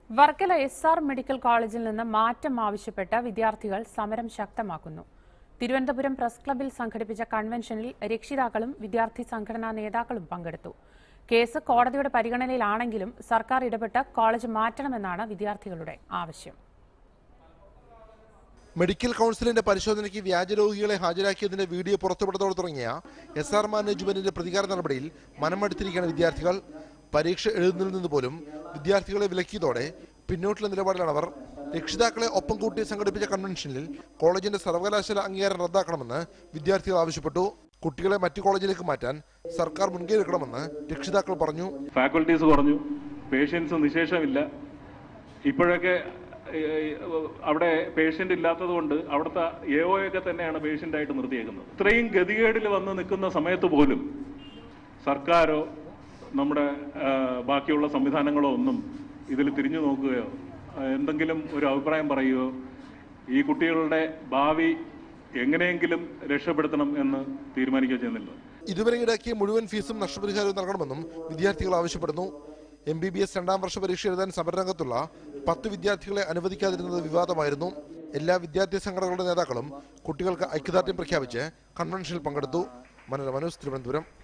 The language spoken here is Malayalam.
വർക്കല എസ് ആർ മെഡിക്കൽ കോളേജിൽ നിന്ന് മാറ്റം ആവശ്യപ്പെട്ട് വിദ്യാർത്ഥികൾ സമരം ശക്തമാക്കുന്നു തിരുവനന്തപുരം പ്രസ് ക്ലബിൽ സംഘടിപ്പിച്ച കൺവെൻഷനിൽ രക്ഷിതാക്കളും വിദ്യാർത്ഥി സംഘടനാ നേതാക്കളും പങ്കെടുത്തു കേസ് കോടതിയുടെ പരിഗണനയിലാണെങ്കിലും സർക്കാർ ഇടപെട്ട് കോളേജ് മാറ്റണമെന്നാണ് വിദ്യാർത്ഥികളുടെ ആവശ്യം മെഡിക്കൽ കൗൺസിലിന്റെ പരിശോധനയ്ക്ക് വ്യാജരോഗികളെ ഹാജരാക്കിയതിന്റെ വീഡിയോ പുറത്തുവിടത്തോടെ തുടങ്ങിയ എസ് ആർ മാനേജ്മെന്റിന്റെ പ്രതികാര നടപടിയിൽ മനമടുത്തിരിക്കുകയാണ് വിദ്യാർത്ഥികൾ പരീക്ഷ എഴുതുന്നതിൽ നിന്ന് പോലും വിദ്യാർത്ഥികളെ വിലക്കിയതോടെ പിന്നോട്ടുള്ള നിലപാടിലാണ് അവർ രക്ഷിതാക്കളെ ഒപ്പം കൂട്ടി സംഘടിപ്പിച്ച കൺവെൻഷനിൽ കോളേജിന്റെ സർവകലാശാല അംഗീകാരം റദ്ദാക്കണമെന്ന് വിദ്യാർത്ഥികൾ ആവശ്യപ്പെട്ടു കുട്ടികളെ മറ്റു കോളേജിലേക്ക് മാറ്റാൻ സർക്കാർ മുൻകൈ എടുക്കണമെന്ന് രക്ഷിതാക്കൾ പറഞ്ഞു ഫാക്കൽറ്റീസ് കുറഞ്ഞു പേഷ്യൻസ് നിശേഷമില്ല ഇപ്പോഴൊക്കെ ഏഹ്, അവിടെ പേഷ്യന്റ് ഇല്ലാത്തത് കൊണ്ട് അവിടുത്തെ എ ഒ ഒക്കെ തന്നെയാണ് പേഷ്യന്റ് ആയിട്ട് നിർത്തിയേക്കുന്നത് ഇത്രയും ഗതികേടിൽ വന്ന് നിൽക്കുന്ന സമയത്ത് പോലും സർക്കാരോ നമ്മുടെ ആഹ്, ബാക്കിയുള്ള സംവിധാനങ്ങളോ ഒന്നും ഇതിൽ തിരിഞ്ഞു നോക്കുകയോ ആഹ്, എന്തെങ്കിലും ഒരു അഭിപ്രായം പറയുകയോ ഈ കുട്ടികളുടെ ഭാവി എങ്ങനെയെങ്കിലും രക്ഷപ്പെടുത്തണം എന്ന് തീരുമാനിക്കുകയോ ചെയ്യുന്നില്ല ഇതുവരെ ഈടാക്കിയ മുഴുവൻ ഫീസും നഷ്ടപരിഹാരവും നൽകണമെന്നും വിദ്യാർത്ഥികൾ ആവശ്യപ്പെടുന്നു എം ബി ബി എസ് രണ്ടാം വർഷ പരീക്ഷ എഴുതാൻ സമരരംഗത്തുള്ള പത്ത് വിദ്യാർത്ഥികളെ അനുവദിക്കാതിരുന്നത് വിവാദമായിരുന്നു എല്ലാ വിദ്യാർത്ഥി സംഘടനകളുടെ നേതാക്കളും കുട്ടികൾക്ക് ഐക്യദാർഢ്യം പ്രഖ്യാപിച്ച് കൺവെൻഷനിൽ പങ്കെടുത്തു മനോരമ ന്യൂസ് തിരുവനന്തപുരം